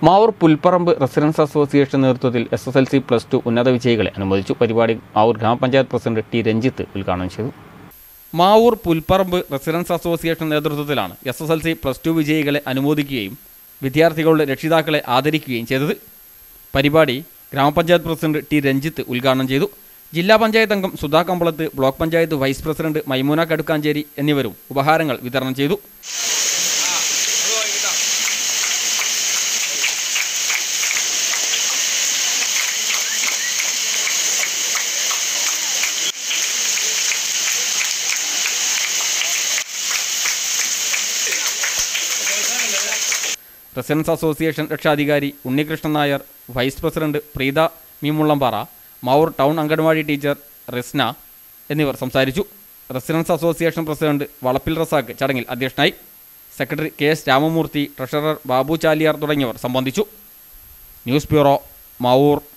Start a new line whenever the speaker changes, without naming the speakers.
Mavoor Pulparamba residence association നേതൃത്വത്തിൽ S S L C plus two ഉന്നത വിജയികളെ അനുമോദിച്ചു പരിപാടി മാവൂർ ഗ്രാമപഞ്ചായത്ത് പ്രസിഡന്റ് ടി രഞ്ജിത്ത് ഉദ്ഘാടനം ചെയ്തു മാവൂർ പുൽപ്പറമ്പ് റെസിഡൻസ് അസോസിയേഷൻ നേതൃത്വത്തിലാണ് S S L C plus two വിജയികളെ അനുമോദിക്കുകയും വിദ്യാർത്ഥികളുടെ രക്ഷിതാക്കളെ ആദരിക്കുകയും ചെയ്തത് പരിപാടി ഗ്രാമപഞ്ചായത്ത് പ്രസിഡന്റ് ടി രഞ്ജിത്ത് ഉദ്ഘാടനം ചെയ്തു ജില്ലാ പഞ്ചായത്ത് അംഗം Sudha Kambalath block panchayat vice president Maimoona Kadukkancheri എന്നിവരും ഉപഹാരങ്ങൾ വിതരണം ചെയ്തു റെസിഡൻസ് അസോസിയേഷൻ രക്ഷാധികാരി Unnikrishnan Nair vice president Preetha Meemullampara Mavoor town anganwadi teacher Risna എന്നിവർ സംസാരിച്ചു residence association president Valappil Razak ചടങ്ങിൽ അധ്യക്ഷനായി secretary K S Ramamoorthy treasurer Babu Chaliyar തുടങ്ങിയവർ സംബന്ധിച്ചു ന്യൂസ് ബ്യൂറോ മാവൂർ